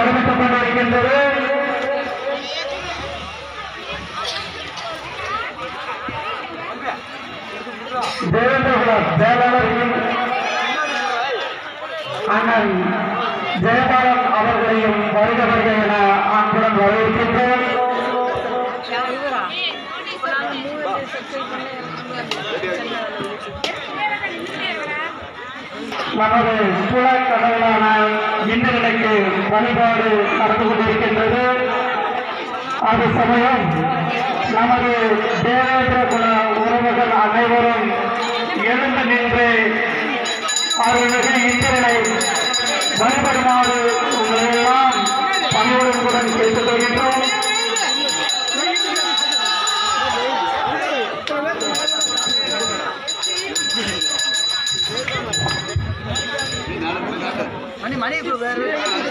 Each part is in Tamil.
நடைபெற்றுக் கொண்டிருக்கின்றது தேவேந்திரகுல வேளாளரையும் அண்ணன் ஜெயபாலன் அவர்களையும் வருக வருக என அன்புடன் வரவேற்கின்றோம் நமது குழாய் கடவுளான இந்திரனுக்கு வழிபாடு நடந்து கொண்டிருக்கின்றது அது சமயம் நமது தேவேந்திர குல உறவுகள் அனைவரும் எழுந்து நின்று அருள்மிகு இந்திரனை வழிபடுமாறு உங்களையெல்லாம் பணியுடன் கேட்டுக் கொள்கின்றோம் மணி மணி இப்போ வேறு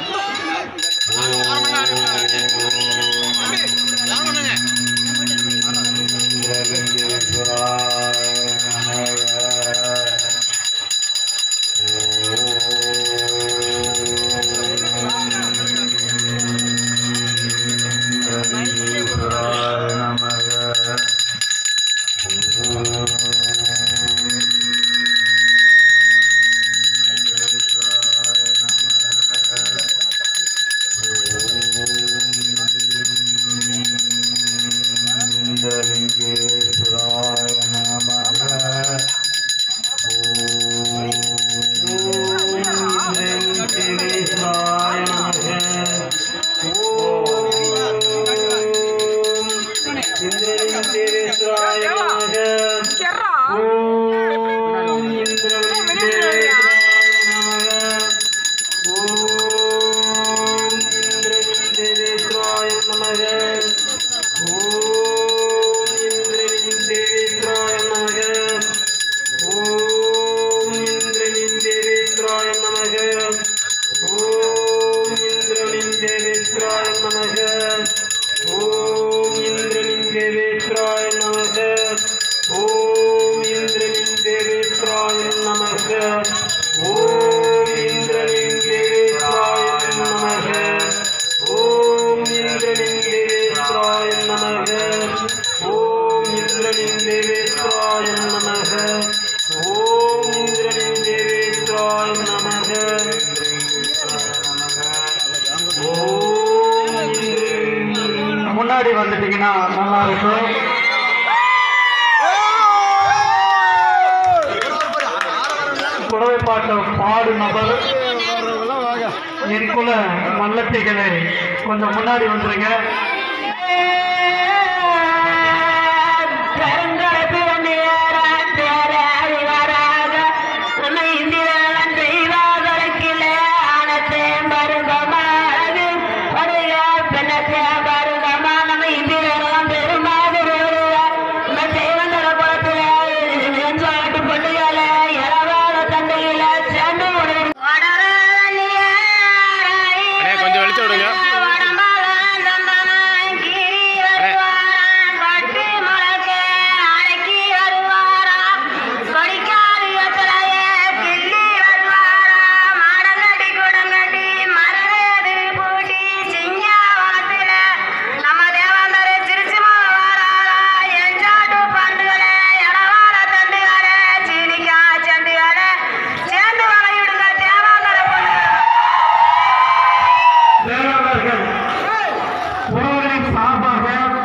முன்னாடி வந்துட்டீங்கன்னா நல்லா இருக்கும் குறவை பாட்டு பாடு நபர் என் குல மல்லத்திகளை கொஞ்சம் முன்னாடி வந்துருங்க அண்ணே கொஞ்சம் வெளிச்சம் விடுங்க சேர்ந்து வளையிடுங்க தேவாந்தர பொண்ணு வேளாளர்கள் உறவுகளின் சார்பாக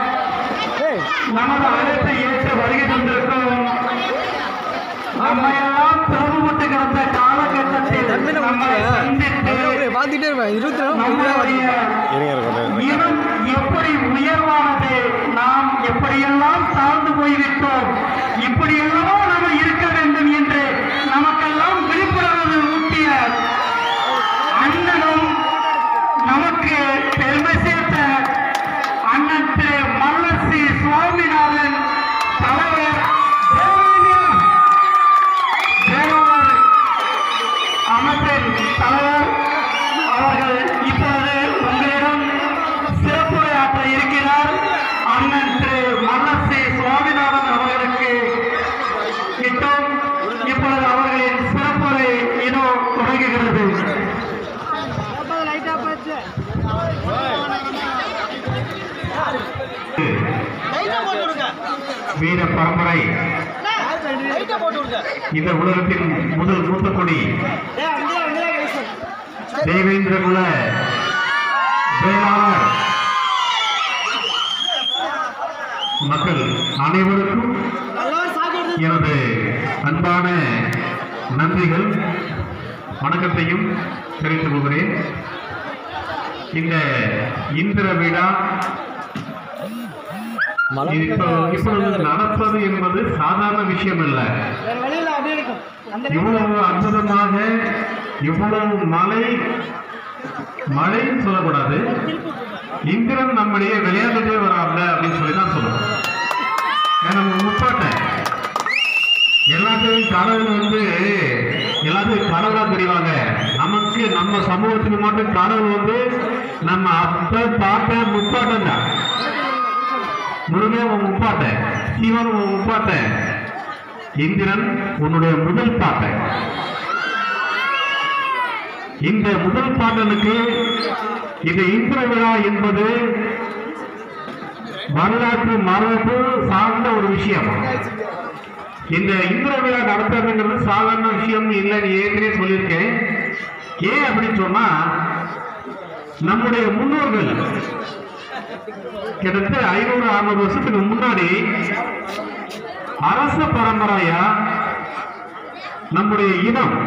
நமது அழைப்பை ஏற்று வருகை தந்திருக்கும் நம்மையெல்லாம் திறவுபட்டு கிடந்த காலகட்டத்தில் நம்மை சந்தித்து பார்த்துட்டே இருப்பேன் இருபத்தி நாலு நம்முடைய இனம் எப்படி உயர்வானது நாம் எப்படியெல்லாம் தாழ்ந்து போய்விட்டோம் இப்படியெல்லாம் நாம் இருக்க வேண்டும் என்று நமக்கெல்லாம் விழிப்புணர்வு ஊட்டிய அண்ணனும் நமக்கு பெருமை சேர்த்த அண்ணன் திரு மல்லசி சுவாமிநாதன் தலைவர் தேவாலயம் தேவாலயம் அமைச்சர் தலைவர் அவர்கள் இப்போது உங்களிடம் சிறப்புரையாற்ற இருக்கிறார் அண்ணன் திரு மல்லசி சுவாமிநாதன் அவர்களுக்கு கிட்டோம் இப்பொழுது அவர்களின் சிறப்புரை இதோ தொடங்குகிறது லைட்டாக போச்சு வீர பரம்பரை இந்த உலகத்தின் முதல் மூத்த கொடி தேவேந்திர குல வேளாளர் மக்கள் அனைவருக்கும் எனது அன்பான நன்றிகள் வணக்கத்தையும் தெரிவித்துக் கொள்கிறேன் இந்த இந்திர விழா இது இப்போ இப்பொழுது நடப்பது என்பது சாதாரண விஷயம் அல்ல இவ்வளவு அற்புதமாக இவ்வளவு மழை மழைன்னு சொல்லக்கூடாது இந்திரன் நம்முடைய விளையாட்டுட்டே வராப்ல அப்படின்னு சொல்லி தான் சொல்லணும் ஏன்னா முப்பாட்டேன் எல்லாத்தையும் கடவுள் வந்து எல்லாத்தையும் கடவுளா தெரிவாங்க நமக்கு நம்ம சமூகத்துக்கு மட்டும் கடவுள் வந்து நம்ம அப்ப பாட்ட முப்பாட்டம் தான் முருகன் உன் முப்பாட்டன் சிவன் உன் முப்பாட்டன் இந்திரன் உன்னுடைய முதல் பாட்டன் இந்த முதல் பாட்டனுக்கு இந்த இந்திர விழா என்பது வரலாற்று மரபு சார்ந்த ஒரு விஷயம் இந்த இந்திர விழா நடத்துறதுங்கிறது சாதாரண விஷயம் இல்லைன்னு ஏற்கனவே சொல்லியிருக்கேன் ஏன் அப்படின்னு சொன்னா நம்முடைய முன்னோர்கள் கிட்டத்தட்ட ஐநூறு அறுநூறு வருஷத்துக்கு முன்னாடி அரச பரம்பரையா நம்முடைய இனம்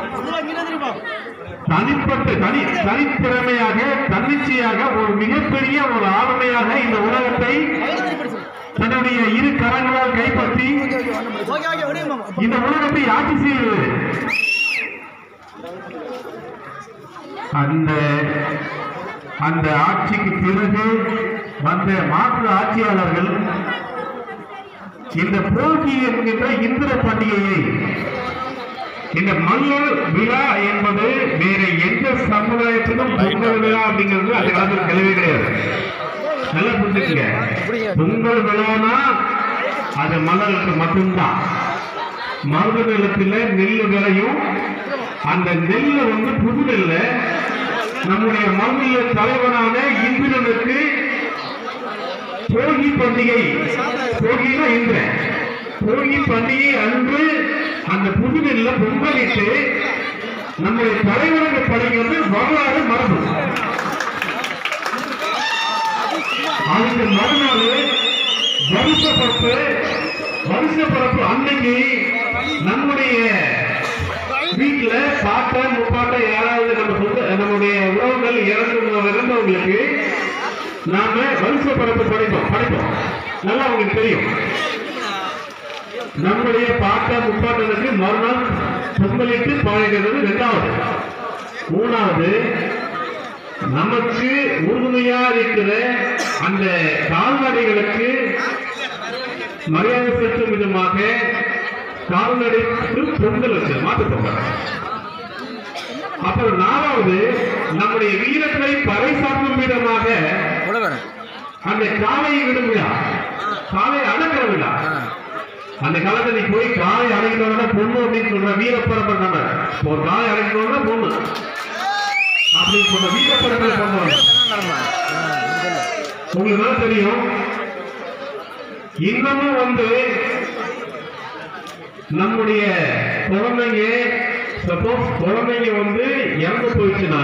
தனிப்பட்ட தனி தனித்திறமையாக தன்னிச்சையாக ஒரு மிகப்பெரிய ஒரு ஆளுமையாக இந்த உலகத்தை தன்னுடைய இரு கரங்களால் கைப்பற்றி இந்த உலகத்தை ஆட்சி செய்வது அந்த அந்த ஆட்சிக்கு பிறகு வந்த மாற்று ஆட்சியாளர்கள் இந்த போகி என்கின்ற இந்திர பண்டிகையை இந்த மல்லூர் விழா என்பது வேற எந்த சமுதாயத்திலும் பொங்கல் விழா அப்படிங்கிறது அந்த காலத்தில் கிடையவே கிடையாது நல்லா புரிஞ்சுக்கங்க பொங்கல் விழானா அது மலருக்கு மட்டும்தான் மருத நிலத்தில் நெல் விளையும் அந்த நெல்லை வந்து புது நெல்லை நம்முடைய மண்ணில தலைவனான இந்திரனுக்கு போகி பண்டிகை போகினா இந்திரன் போகி பண்டிகை அன்று அந்த புது நெல்ல பொங்கலிட்டு நம்முடைய தலைவனுக்கு படைக்கிறது வரலாறு மரபு அதுக்கு மறுநாள் வருஷப்பரப்பு வருஷப்பரப்பு அன்னைக்கு நம்முடைய வீட்டுல பாட்ட முப்பாட்ட யாராவது நம்ம சொந்த நம்முடைய உறவுகள் இறந்து இறந்தவங்களுக்கு நாம வருஷப்பரப்பு படைப்போம் படைப்போம் நல்லா உங்களுக்கு தெரியும் நம்முடைய பாட்ட முப்பாட்டனுக்கு மறுநாள் பொங்கலிட்டு பழகிறது இரண்டாவது மூணாவது நமக்கு உறுதுணையா இருக்கிற அந்த கால்நடைகளுக்கு மரியாதை செலுத்தும் விதமாக கால்நடைக்கு பொங்கல் வச்சு மாட்டு பொங்கல் அப்புறம் நாலாவது நம்முடைய வீரத்தை பறைசாற்றும் விதமாக அந்த காளையை விடும் விழா காளை அடக்கிற விழா அந்த காலத்துல நீ போய் காளை அடைக்கிறவங்க பொண்ணு அப்படின்னு சொல்ற வீரப்பரம்பரை நம்ம ஒரு காளை அடைக்கிறவங்க பொண்ணு அப்படின்னு சொல்ற வீரப்பரம்பரை பண்ணுவாங்க உங்களுக்கு நல்லா தெரியும் இன்னமும் வந்து நம்முடைய குழந்தைங்க சப்போஸ் குழந்தைங்க வந்து இறந்து போயிடுச்சுன்னா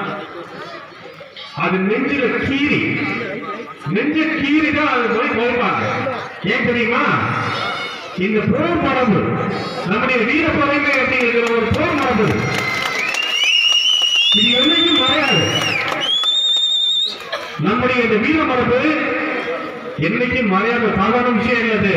அது நெஞ்சில கீறி நெஞ்ச கீறி தான் அது போய் போய்ப்பாங்க ஏன் தெரியுமா இந்த போர் மரபு நம்முடைய வீர பறவை அப்படிங்கிற ஒரு போர் மரபு இது என்னைக்கும் மறையாது நம்முடைய இந்த வீர மரபு என்னைக்கும் மறையாத சாதாரண விஷயம் இல்லது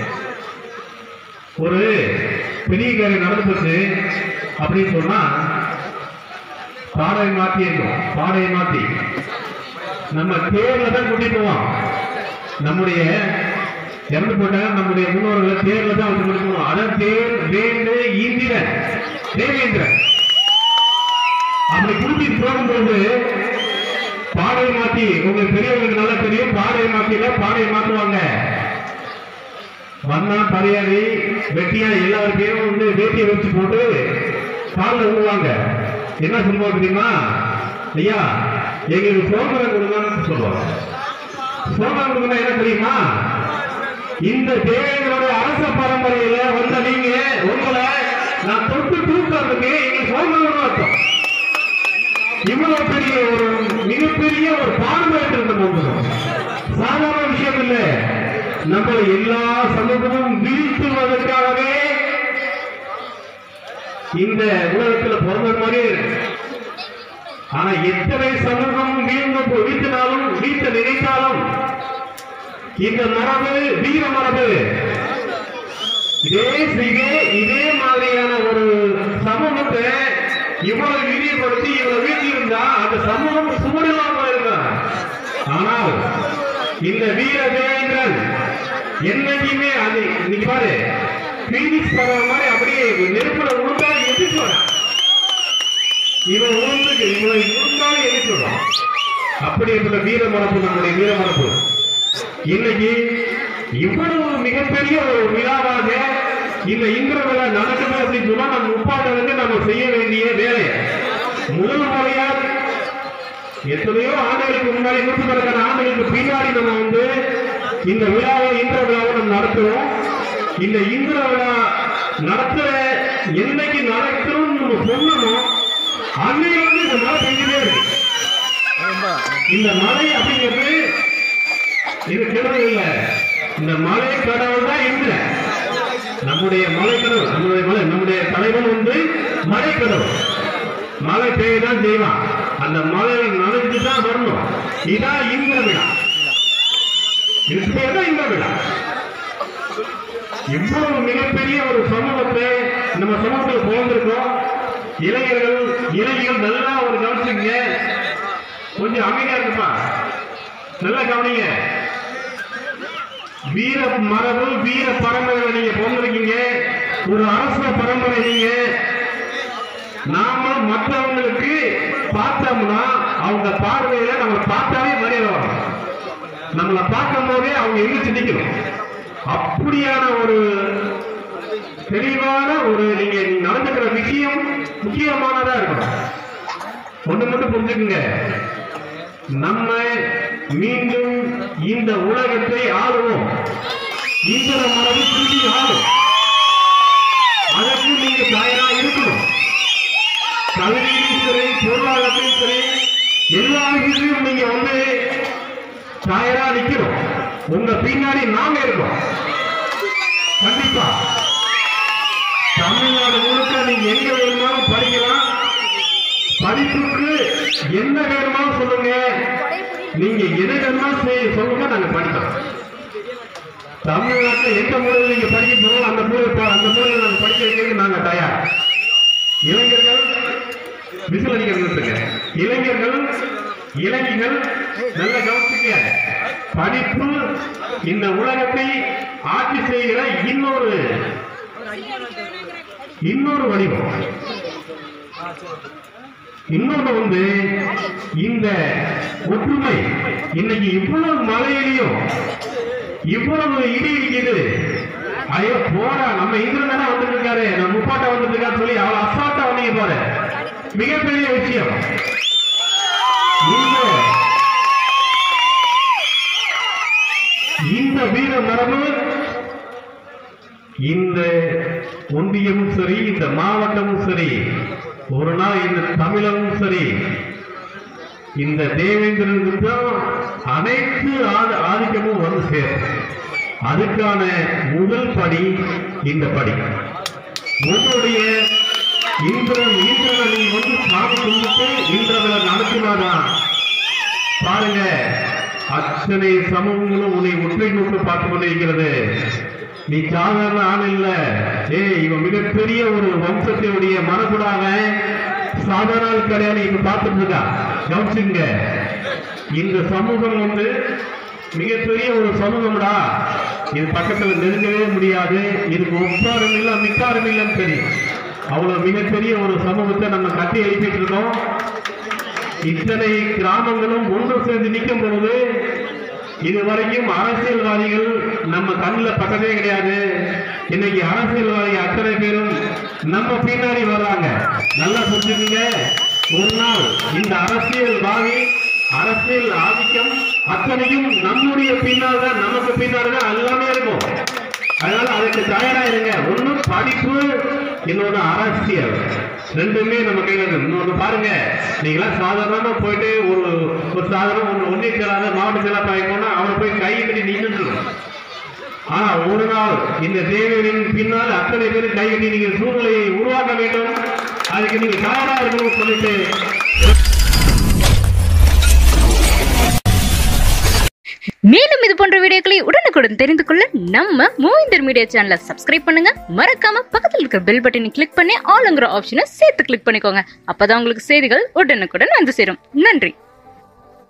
ஒரு பெரிய காரியம் நடந்து போச்சு அப்படின்னு சொன்னா பாடையை மாத்தி இருக்கும் பாடையை மாத்தி நம்ம தேர்ல தான் கூட்டிட்டு போவோம் நம்முடைய இறந்து போட்டாங்க நம்முடைய முன்னோர்களை தேர்ல தான் வந்து கூட்டிட்டு போவோம் அதான் தேர் வேண்டு இந்திரன் தேவேந்திரன் அப்படி கூட்டிட்டு போகும்போது பாடையை மாத்தி உங்களுக்கு பெரியவங்களுக்கு நல்லா தெரியும் பாடையை மாத்தில பாடையை மாத்துவாங்க வந்தா பறையாடி வெட்டியா எல்லாருக்கையும் வந்து வேட்டியை வச்சு போட்டு காலில் விழுவாங்க என்ன சொல்லுவாங்க தெரியுமா ஐயா எங்களுக்கு சோதனை கொடுங்கன்னு சொல்லுவாங்க சோழர்களுக்கு என்ன தெரியுமா இந்த தேவைகளுடைய அரச பரம்பரையில வந்த நீங்க உங்களை நான் தொட்டு தூக்கிறதுக்கு எங்க சோழர்கள் அர்த்தம் இவ்வளவு பெரிய ஒரு மிகப்பெரிய ஒரு பாரம்பரியத்தில் நம்ம வந்துடும் சாதாரண விஷயம் இல்ல நம்ம எல்லா சமூகமும் வீழ்த்துவதற்காகவே இந்த உலகத்துல பிறந்த மாதிரி இருக்கு ஆனா எத்தனை சமூகம் வீழ்ந்து வீழ்த்தினாலும் வீழ்த்த நினைத்தாலும் இந்த மரபு வீர மரபு இதே இதே இதே மாதிரியான ஒரு சமூகத்தை இவ்வளவு விரிவுபடுத்தி இவ்வளவு வீழ்த்தி இருந்தா அந்த சமூகம் சுவடில்லாம இருக்கும் ஆனால் இந்த வீர தேவேந்திரன் என்னைக்குமே அது இன்னைக்கு பாரு பீனிக்ஸ் பறவை மாதிரி அப்படியே நெருப்புல உளுந்தாலும் எதிர்த்து வரான் இவன் உளுந்துக்கு இவன் உளுந்தாலும் எதிர்த்து வரான் அப்படி இருக்கிற வீர மரபு நம்முடைய வீர மரபு இன்னைக்கு இவ்வளவு மிகப்பெரிய ஒரு விழாவாக இந்த இந்திர விழா நடக்குது அப்படின்னு சொன்னா நம்ம முப்பாட்டத்துக்கு நம்ம செய்ய வேண்டிய வேலை முதல் முறையா எத்தனையோ ஆண்டுகளுக்கு முன்னாடி நூற்றுக்கணக்கான ஆண்டுகளுக்கு பின்னாடி நம்ம வந்து இந்த விழாவை இந்திர விழாவை நம்ம நடத்துறோம் இந்த இந்திர விழா நடத்துற என்னைக்கு நடக்கணும்னு நம்ம சொன்னோமோ அன்னைக்கு வந்து இந்த மழை பெய்ஞ்சுட்டே இருக்கு இந்த மழை அப்படிங்கிறது இது கிணறு இல்ல இந்த மலை கடவுள் தான் இந்திரன் நம்முடைய மலை கடவுள் நம்முடைய மலை நம்முடைய தலைவன் வந்து மலை கடவுள் மழை பெய்யதான் செய்வான் அந்த மழை நனைஞ்சு தான் வரணும் இதான் இந்திர விழா இது பேர் தான் இந்திர விழா இவ்வளவு மிகப்பெரிய ஒரு சமூகத்தை நம்ம சமூகத்தில் பிறந்திருக்கோம் இளைஞர்கள் இளைஞர்கள் நல்லா ஒரு கவனிச்சுங்க கொஞ்சம் அமைதியா இருக்குப்பா நல்லா கவனிங்க வீர மரபு வீர பரம்பரை நீங்க பிறந்திருக்கீங்க ஒரு அரச பரம்பரை நீங்க நாம மற்றவங்களுக்கு பார்த்தோம்னா அவங்க பார்வையில நம்ம பார்த்தாலே மரியாதை வரும் நம்மளை பார்க்கும் போதே அவங்க எங்க நிக்கணும் அப்படியான ஒரு தெளிவான ஒரு நீங்க நடந்துக்கிற விஷயம் முக்கியமானதா இருக்கணும் ஒண்ணு மட்டும் புரிஞ்சுக்குங்க நம்ம மீண்டும் இந்த உலகத்தை ஆளுவோம் இந்த மரபு திரும்பி ஆளும் அதற்கு நீங்க தயாரா இருக்கணும் கல்வியிலும் சரி பொருளாதாரத்திலும் சரி எல்லா விஷயத்திலும் நீங்க வந்து தயாரா நிக்கணும் உங்க பின்னாடி நாங்க இருக்கோம் கண்டிப்பா தமிழ்நாடு முழுக்க நீங்க எங்க வேணுமாலும் படிக்கலாம் படிப்புக்கு என்ன வேணுமாலும் சொல்லுங்க நீங்க எதை வேணுமாலும் செய்ய சொல்லுங்க நாங்க படிக்கலாம் தமிழ்நாட்டில் எந்த மொழியில் நீங்க படிக்க போறோம் அந்த மொழி அந்த மொழியில் நாங்க படிக்க வைக்கிறதுக்கு நாங்க தயார் இளைஞர்கள் விசில் அடிக்கிறது நிறுத்துங்க. இளைஞர்கள் இளைஞர்கள் நல்ல கவனிச்சுங்க படிப்பு இந்த உலகத்தை ஆட்சி செய்கிற இன்னொரு இன்னொரு வடிவம் இன்னொன்று வந்து இந்த ஒற்றுமை இன்னைக்கு இவ்வளவு மழையிலையும் இவ்வளவு இடி இடிக்குது ஐயோ போடா நம்ம இந்திரன் தானே வந்துட்டு இருக்காரு நம்ம முப்பாட்டா வந்துட்டு இருக்காரு சொல்லி அவ்வளவு அசால்ட்டா வந்தீங்க பாரு மிகப்பெரிய விஷயம் இந்த இந்த வீர மரபு இந்த ஒன்றியமும் சரி இந்த மாவட்டமும் சரி ஒரு நாள் இந்த தமிழகமும் சரி இந்த தேவேந்திரனுக்கு தான் அனைத்து ஆதி- ஆதிக்கமும் வந்து சேரும் அதுக்கான முதல் படி இந்த படி உங்களுடைய இந்திரன் இந்திரனை நீ வந்து சாமி கும்பிட்டு இந்திரனை நடத்தினாதான் பாருங்க அத்தனை சமூகங்களும் உன்னை ஒற்றை நோக்கு பார்த்து கொண்டிருக்கிறது நீ சாதாரண ஆள் இல்ல ஏய் இவன் மிகப்பெரிய ஒரு வம்சத்தினுடைய மரபுடாக சாதாரண ஆள் கிடையாது இப்ப பார்த்துட்டு இருக்கா கவனிச்சுங்க இந்த சமூகம் வந்து மிகப்பெரிய ஒரு சமூகம்டா இது பக்கத்துல நெருங்கவே முடியாது இதுக்கு ஒப்பாரும் இல்லை மிக்காரும் இல்லைன்னு தெரியும் அவ்வளவு மிகப்பெரிய ஒரு சமூகத்தை நம்ம கட்டி எழுப்பிட்டு இருக்கோம் இத்தனை கிராமங்களும் ஒன்று சேர்ந்து நிற்கும் பொழுது இதுவரைக்கும் அரசியல்வாதிகள் நம்ம கண்ணில் பட்டதே கிடையாது இன்னைக்கு அரசியல்வாதி அத்தனை பேரும் நம்ம பின்னாடி வர்றாங்க நல்லா புரிஞ்சுக்கங்க ஒரு நாள் இந்த அரசியல்வாதி அரசியல் ஆதிக்கம் அத்தனையும் நம்முடைய பின்னால் தான் நமக்கு பின்னால் தான் எல்லாமே இருக்கும் அதனால அதுக்கு தயாரா இருங்க ஒண்ணு படிப்பு இன்னொன்னு அரசியல் ரெண்டுமே நம்ம கையில இருக்கு இன்னொன்னு பாருங்க நீங்களாம் சாதாரணமா போயிட்டு ஒரு ஒரு சாதாரண ஒன்று ஒன்றிய செயலாளர் மாவட்ட செயலாளர் போனா அவனை போய் கை கட்டி நின்று ஆனா ஒரு நாள் இந்த தேவையின் பின்னால் அத்தனை பேரும் கை கட்டி நீங்க சூழ்நிலையை உருவாக்க வேண்டும் அதுக்கு நீங்க தயாரா இருக்கணும்னு சொல்லிட்டு மேலும் இது போன்ற வீடியோக்களை உடனுக்குடன் தெரிந்து கொள்ள நம்ம மூவிந்தர் மீடியா சேனலை சப்ஸ்கிரைப் பண்ணுங்க மறக்காம பக்கத்தில் இருக்கிற பெல் பட்டனை கிளிக் பண்ணி ஆளுங்கிற ஆப்ஷனை சேர்த்து கிளிக் பண்ணிக்கோங்க அப்பதான் உங்களுக்கு செய்திகள் உடனுக்குடன் வந்து சேரும் நன்றி